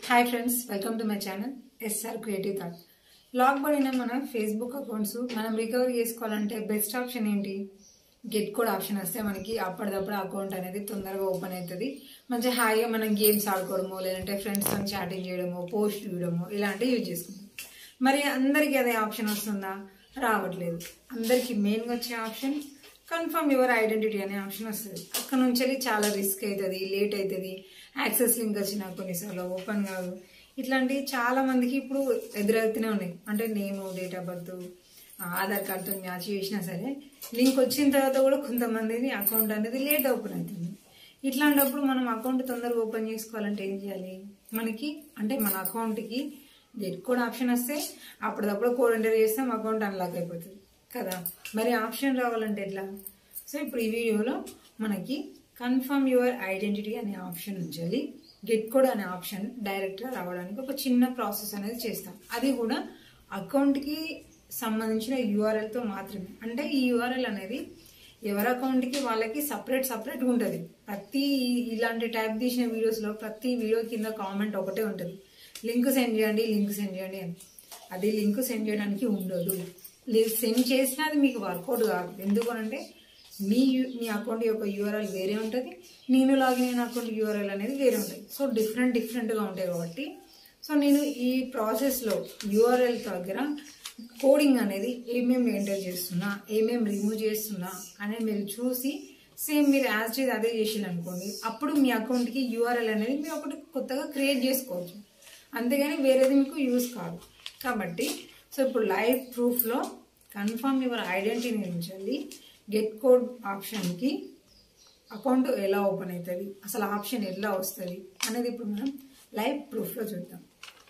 hi friends welcome to my channel SR creative thought lock పడిన మన Facebook accounts మనం recovery చేసుకోవాలంటే best option ఏంటి గెట్ కోడ్ ఆప్షన్ వస్తే మనకి అప్పటిదప్పుడు అకౌంట్ అనేది తొందరగా ఓపెన్ అవుతుంది మంచిగా హాయిగా మనం గేమ్స్ ఆడుకోవడమో లేదంటే ఫ్రెండ్స్తో చాటింగ్ చేయడమో పోస్ట్ చేయడమో ఇలాంటివి యూజ్ చేసుకుంటాం మరి అందరికీ అదే ఆప్షన్ వస్తుందా రావట్లేదు అందరికీ మెయిన్గా వచ్చే ఆప్షన్ కన్ఫర్మ్ యువర్ ఐడెంటిటీ అనే ఆప్షన్ వస్తుంది అక్కడ నుంచి వెళ్ళి చాలా రిస్క్ అవుతుంది లేట్ అవుతుంది యాక్సెస్ లింక్ వచ్చినా కొన్నిసార్లు ఓపెన్ కాదు ఇట్లాంటివి చాలా మందికి ఇప్పుడు ఎదురవుతూనే ఉన్నాయి అంటే name date of birth Aadhaar కార్డుతో మ్యాచ్ చేసినా సరే లింక్ వచ్చిన తర్వాత కూడా కొంతమందిని అకౌంట్ అనేది లేట్ ఓపెన్ అవుతుంది ఇట్లాంటప్పుడు మనం అకౌంట్ తొందరగా ఓపెన్ చేసుకోవాలంటే ఏం చేయాలి మనకి అంటే మన అకౌంట్కి గెట్ కోడ్ ఆప్షన్ వస్తే అప్పటిదప్పుడు కోడ్ ఎంటర్ చేస్తాం అకౌంట్ అన్లాక్ అయిపోతుంది కదా మరి ఆప్షన్ రావాలంటే ఎట్లా సో ఇప్పుడు ఈ వీడియోలో మనకి కన్ఫర్మ్ యువర్ ఐడెంటిటీ అనే ఆప్షన్ ఉంచాలి గెట్ కోడ్ అనే ఆప్షన్ డైరెక్ట్గా రావడానికి ఒక చిన్న ప్రాసెస్ అనేది చేస్తాం అది కూడా అకౌంట్కి సంబంధించిన యూఆర్ఎల్తో మాత్రమే అంటే ఈ యూఆర్ఎల్ అనేది ఎవరి అకౌంట్కి వాళ్ళకి సపరేట్ సపరేట్గా ఉంటుంది ప్రతి ఇలాంటి టైప్ తీసిన వీడియోస్లో ప్రతి వీడియో కింద కామెంట్ ఒకటే ఉంటుంది లింక్ సెండ్ చేయండి లింక్ సెండ్ చేయండి అని అది లింక్ సెండ్ చేయడానికి ఉండదు సెండ్ చేసినా అది మీకు వర్కౌట్ కాదు ఎందుకు అంటే మీ యు- మీ అకౌంట్ యొక్క యూఆర్ఎల్ వేరే ఉంటుంది నేను లాగిన్ అయిన అకౌంట్ యూఆర్ఎల్ అనేది వేరే ఉంటుంది సో డిఫరెంట్ డిఫరెంట్గా ఉంటాయి కాబట్టి సో నేను ఈ ప్రాసెస్లో యూఆర్ఎల్ దగ్గర కోడింగ్ అనేది ఏమేమి ఎంటర్ చేస్తున్నా ఏమేమి రిమూవ్ చేస్తున్నా అనేది మీరు చూసి సేమ్ మీరు యాజ్ చేసి అదే చేసింది అనుకోండి అప్పుడు మీ అకౌంట్కి యూఆర్ఎల్ అనేది మీరు ఒకటి కొత్తగా క్రియేట్ చేసుకోవచ్చు అంతేగాని వేరేది మీకు యూస్ కాదు కాబట్టి సో ఇప్పుడు లైవ్ ప్రూఫ్లో కన్ఫర్మ్ యువర్ ఐడెంటిటీ నుంచి గెట్ కోడ్ ఆప్షన్కి అకౌంట్ ఎలా ఓపెన్ అవుతుంది అసలు ఆప్షన్ ఎలా వస్తుంది అనేది ఇప్పుడు మనం లైవ్ ప్రూఫ్లో చూద్దాం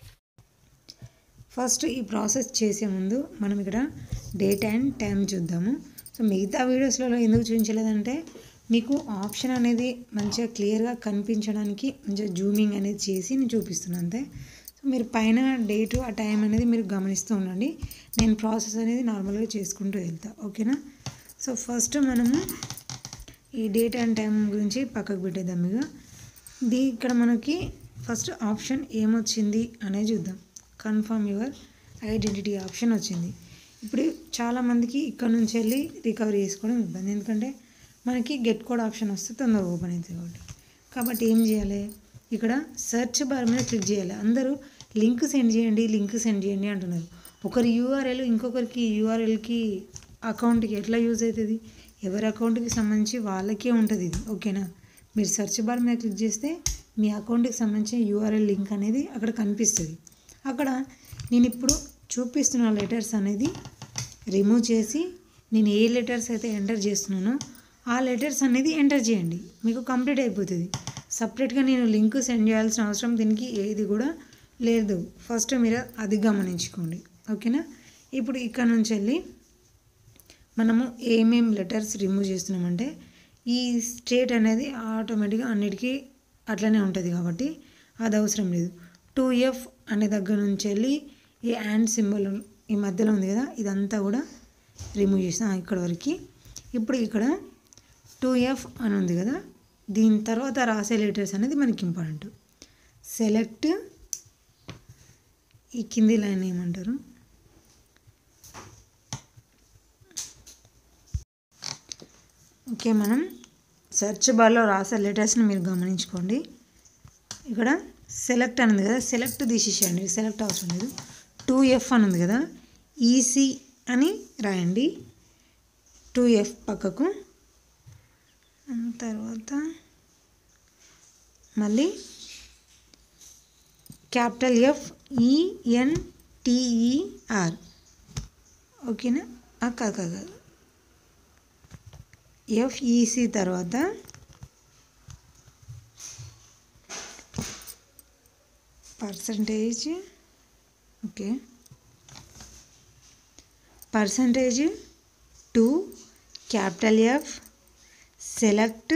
ఫస్ట్ ఈ ప్రాసెస్ చేసే ముందు మనం ఇక్కడ డేట్ అండ్ టైం చూద్దాము సో మిగతా వీడియోస్లలో ఎందుకు చూపించలేదంటే మీకు ఆప్షన్ అనేది మంచిగా క్లియర్గా కనిపించడానికి మంచిగా జూమింగ్ అనేది చేసి నేను చూపిస్తున్నాను అంతే సో మీరు పైన డేట్ ఆ టైం అనేది మీరు గమనిస్తూ ఉండండి నేను ప్రాసెస్ అనేది నార్మల్గా చేసుకుంటూ వెళ్తా ఓకేనా సో ఫస్ట్ మనము ఈ డేట్ అండ్ టైం గురించి పక్కకు పెట్టేద్దాం ఇక ఇది ఇక్కడ మనకి ఫస్ట్ ఆప్షన్ ఏమొచ్చింది అనేది చూద్దాం కన్ఫర్మ్ యువర్ ఐడెంటిటీ ఆప్షన్ వచ్చింది ఇప్పుడు చాలామందికి ఇక్కడ నుంచి వెళ్ళి రికవరీ చేసుకోవడం ఇబ్బంది ఎందుకంటే మనకి గెట్ కోడ్ ఆప్షన్ వస్తే తొందరగా ఓపెన్ అవుతుంది కాబట్టి కాబట్టి ఏం చేయాలి ఇక్కడ సెర్చ్ బార్ మీద క్లిక్ చేయాలి అందరూ లింక్ సెండ్ చేయండి లింక్ సెండ్ చేయండి అంటున్నారు ఒకరి యూఆర్ఎల్ ఇంకొకరికి యూఆర్ఎల్కి అకౌంట్కి ఎట్లా యూజ్ అవుతుంది ఎవరి అకౌంట్కి సంబంధించి వాళ్ళకే ఉంటుంది ఇది ఓకేనా మీరు సెర్చ్ బార్ మీద క్లిక్ చేస్తే మీ అకౌంట్కి సంబంధించిన యూఆర్ఎల్ లింక్ అనేది అక్కడ కనిపిస్తుంది అక్కడ నేను ఇప్పుడు చూపిస్తున్న లెటర్స్ అనేది రిమూవ్ చేసి నేను ఏ లెటర్స్ అయితే ఎంటర్ చేస్తున్నానో ఆ లెటర్స్ అనేది ఎంటర్ చేయండి మీకు కంప్లీట్ అయిపోతుంది సపరేట్గా నేను లింక్ సెండ్ చేయాల్సిన అవసరం దీనికి ఏది కూడా లేదు ఫస్ట్ మీరు అది గమనించుకోండి ఓకేనా ఇప్పుడు ఇక్కడ నుంచి వెళ్ళి మనము ఏమేం లెటర్స్ రిమూవ్ చేస్తున్నామంటే ఈ స్టేట్ అనేది ఆటోమేటిక్గా అన్నిటికీ అట్లనే ఉంటుంది కాబట్టి అది అవసరం లేదు టూ ఎఫ్ అనే దగ్గర నుంచి వెళ్ళి ఈ హ్యాండ్ సింబల్ ఈ మధ్యలో ఉంది కదా ఇదంతా కూడా రిమూవ్ చేసిన ఇక్కడ వరకు ఇప్పుడు ఇక్కడ టూ ఎఫ్ అని ఉంది కదా దీని తర్వాత రాసే లెటర్స్ అనేది మనకి ఇంపార్టెంట్ సెలెక్ట్ ఈ కింది లైన్ ఏమంటారు ఓకే మనం సెర్చ్ బార్లో రాసే లెటర్స్ని మీరు గమనించుకోండి ఇక్కడ సెలెక్ట్ అని ఉంది కదా సెలెక్ట్ తీసేసేయండి సెలెక్ట్ అవసరం లేదు టూ ఎఫ్ అని ఉంది కదా ఈసీ అని రాయండి టూ ఎఫ్ పక్కకు ఆ తర్వాత మళ్ళీ క్యాపిటల్ ఎఫ్ ఈఎన్టీఈఆర్ ఓకేనా ఆ, కాదు కాదు కాదు ఎఫ్ఈసి తర్వాత percentage okay percentage two capital F select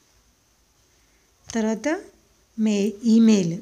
తర్వాత మే ఈమెయిల్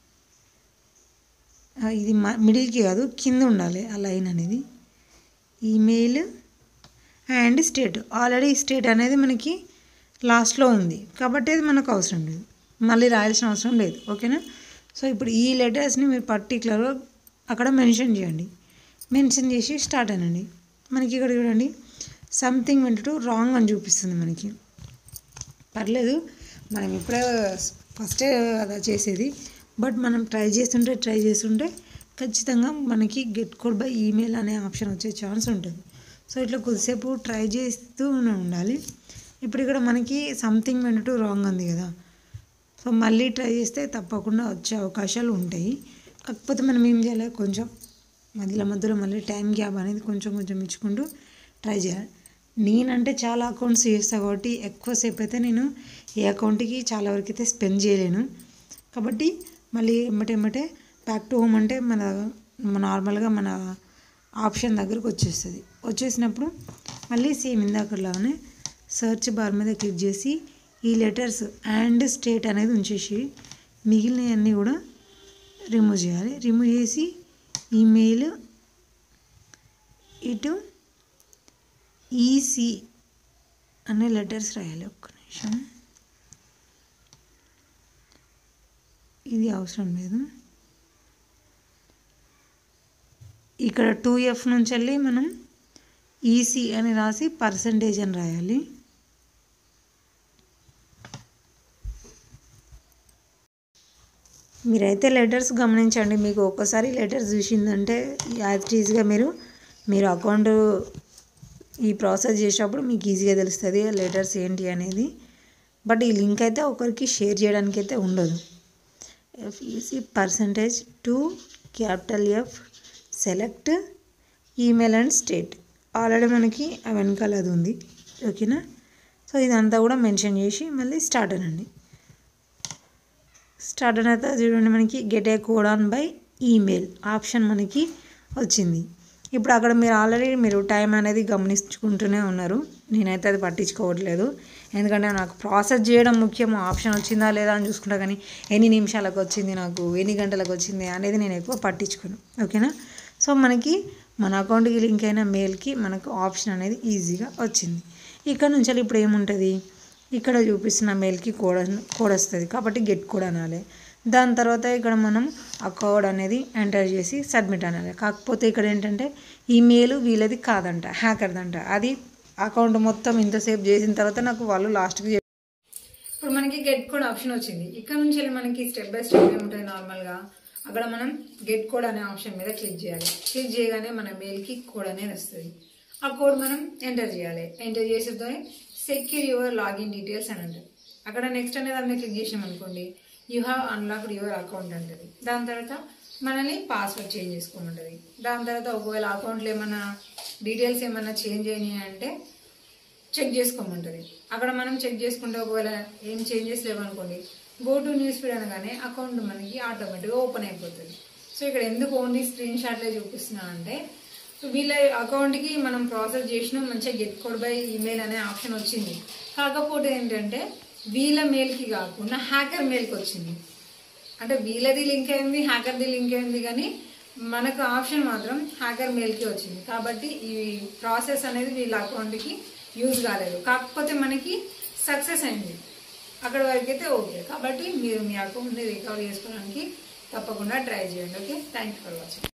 ఆ, ఇది మ- మిడిల్కి కాదు కింద ఉండాలి ఆ లైన్ అనేది email and state already state అనేది మనకి లాస్ట్లో ఉంది కాబట్టి అది మనకు అవసరం లేదు మళ్ళీ రాయాల్సిన అవసరం లేదు ఓకేనా సో ఇప్పుడు ఈ లెటర్స్ని మీరు పర్టికులర్గా అక్కడ మెన్షన్ చేయండి మెన్షన్ చేసి స్టార్ట్ అనండి మనకి ఇక్కడ చూడండి సంథింగ్ వెంటూ రాంగ్ అని చూపిస్తుంది మనకి పర్లేదు మనం ఇప్పుడే ఫస్టే అలా చేసేది బట్ మనం ట్రై చేస్తుంటే ట్రై చేస్తుంటే ఖచ్చితంగా మనకి గెట్ కోడ్ బై ఈమెయిల్ అనే ఆప్షన్ వచ్చే ఛాన్స్ ఉంటుంది సో ఇట్లా కొద్దిసేపు ట్రై చేస్తూ ఉండాలి ఇప్పుడు ఇక్కడ మనకి సంథింగ్ వెంటూ రాంగ్ ఉంది కదా సో మళ్ళీ ట్రై చేస్తే తప్పకుండా వచ్చే అవకాశాలు ఉంటాయి కాకపోతే మనం ఏం చేయాలి కొంచెం మధ్యలో మధ్యలో మళ్ళీ టైం గ్యాప్ అనేది కొంచెం కొంచెం ఇచ్చుకుంటూ ట్రై చేయాలి నేనంటే చాలా అకౌంట్స్ చేస్తాను కాబట్టి ఎక్కువసేపు అయితే నేను ఏ అకౌంట్కి చాలా వరకు అయితే స్పెండ్ చేయలేను కాబట్టి మళ్ళీ ఎమ్మటే ఎమ్మటే బ్యాక్ టు హోమ్ అంటే మన నార్మల్గా మన ఆప్షన్ దగ్గరకు వచ్చేస్తుంది వచ్చేసినప్పుడు మళ్ళీ సేమ్ ఇందాకలానే సెర్చ్ బార్ మీద క్లిక్ చేసి ఈ లెటర్స్ అండ్ స్టేట్ అనేది ఉంచేసి మిగిలినవన్నీ కూడా రిమూవ్ చేయాలి రిమూవ్ చేసి ఈమెయిల్ ఇటు ఈసీ అనే లెటర్స్ రాయాలి ఒక్క నిమిషం ఇది అవసరం లేదు ఇక్కడ టూ ఎఫ్ నుంచి వెళ్ళి మనం ఈసీ అని రాసి పర్సంటేజ్ అని రాయాలి మీరైతే లెటర్స్ గమనించండి మీకు ఒక్కసారి లెటర్స్ చూసిందంటే యాజ్ ఈజీగా మీరు మీరు అకౌంట్ ఈ ప్రాసెస్ చేసేటప్పుడు మీకు ఈజీగా తెలుస్తుంది లెటర్స్ ఏంటి అనేది బట్ ఈ లింక్ అయితే ఒకరికి షేర్ చేయడానికి అయితే ఉండదు FEC percentage two capital F select email and state already మనకి ఆ వెనకాల అది ఉంది ఓకేనా సో ఇదంతా కూడా మెన్షన్ చేసి మళ్ళీ స్టార్ట్ అనండి స్టార్ట్ అయిన తర్వాత చూడండి మనకి get a code on by email option మనకి వచ్చింది ఇప్పుడు అక్కడ మీరు ఆల్రెడీ మీరు టైం అనేది గమనించుకుంటూనే ఉన్నారు నేనైతే అది పట్టించుకోవట్లేదు ఎందుకంటే నాకు ప్రాసెస్ చేయడం ముఖ్యం ఆప్షన్ వచ్చిందా లేదా అని చూసుకుంటా కానీ ఎన్ని నిమిషాలకు వచ్చింది నాకు ఎన్ని గంటలకు వచ్చింది అనేది నేను ఎక్కువ పట్టించుకోను ఓకేనా సో మనకి మన అకౌంట్కి లింక్ అయిన మెయిల్కి మనకు ఆప్షన్ అనేది ఈజీగా వచ్చింది ఇక్కడ నుంచి ఇప్పుడు ఏముంటుంది ఇక్కడ చూపిస్తున్న మెయిల్కి కోడ్ కోడ్ వస్తుంది కాబట్టి గెట్ కోడ్ అనాలి దాని తర్వాత ఇక్కడ మనం ఆ కోడ్ అనేది ఎంటర్ చేసి సబ్మిట్ అనాలి కాకపోతే ఇక్కడ ఏంటంటే ఈ మెయిల్ వీళ్ళది కాదంట హ్యాకర్దంట అది అకౌంట్ మొత్తం ఇంతసేపు చేసిన తర్వాత నాకు వాళ్ళు లాస్ట్కి ఇప్పుడు మనకి గెట్ కోడ్ ఆప్షన్ వచ్చింది ఇక్కడ నుంచి వెళ్ళి మనకి స్టెప్ బై స్టెప్ ఏముంటుంది నార్మల్గా అక్కడ మనం గెట్ కోడ్ అనే ఆప్షన్ మీద క్లిక్ చేయాలి క్లిక్ చేయగానే మన మెయిల్కి కోడ్ అనేది వస్తుంది ఆ కోడ్ మనం ఎంటర్ చేయాలి ఎంటర్ చేసేతో సెక్యూర్ యువర్ లాగిన్ డీటెయిల్స్ అని ఉంటుంది అక్కడ నెక్స్ట్ అనేది దాన్ని క్లిక్ చేసాం అనుకోండి you have unlocked your account అంటది దాని తర్వాత మనల్ని పాస్వర్డ్ చేంజ్ చేసుకోమంటుంది దాని తర్వాత ఒకవేళ అకౌంట్లో ఏమైనా డీటెయిల్స్ ఏమైనా చేంజ్ అయినాయి అంటే చెక్ చేసుకోమంటుంది అక్కడ మనం చెక్ చేసుకుంటే ఒకవేళ ఏం చేంజెస్ లేవనుకోండి గో టు న్యూస్ ఫీడ్ అనగానే అకౌంట్ మనకి ఆటోమేటిక్గా ఓపెన్ అయిపోతుంది సో ఇక్కడ ఎందుకు ఓన్లీ స్క్రీన్ షాట్లే చూపిస్తున్నా అంటే వీళ్ళ అకౌంట్కి మనం ప్రాసెస్ చేసిన మంచిగా గెట్ కోడ్ బై ఈమెయిల్ అనే ఆప్షన్ వచ్చింది కాకపోతే ఏంటంటే వీళ్ళ మెయిల్కి కాకుండా హ్యాకర్ మెయిల్కి వచ్చింది అంటే వీళ్ళది లింక్ అయింది హ్యాకర్ది లింక్ అయింది కానీ మనకు ఆప్షన్ మాత్రం హ్యాకర్ మెయిల్కి వచ్చింది కాబట్టి ఈ ప్రాసెస్ అనేది వీళ్ళ అకౌంట్కి యూజ్ కాలేదు కాకపోతే మనకి సక్సెస్ అయింది అక్కడ వరకు అయితే ఓకే కాబట్టి మీరు మీ అకౌంట్ని రికవర్ చేసుకోవడానికి తప్పకుండా ట్రై చేయండి okay thank you for watching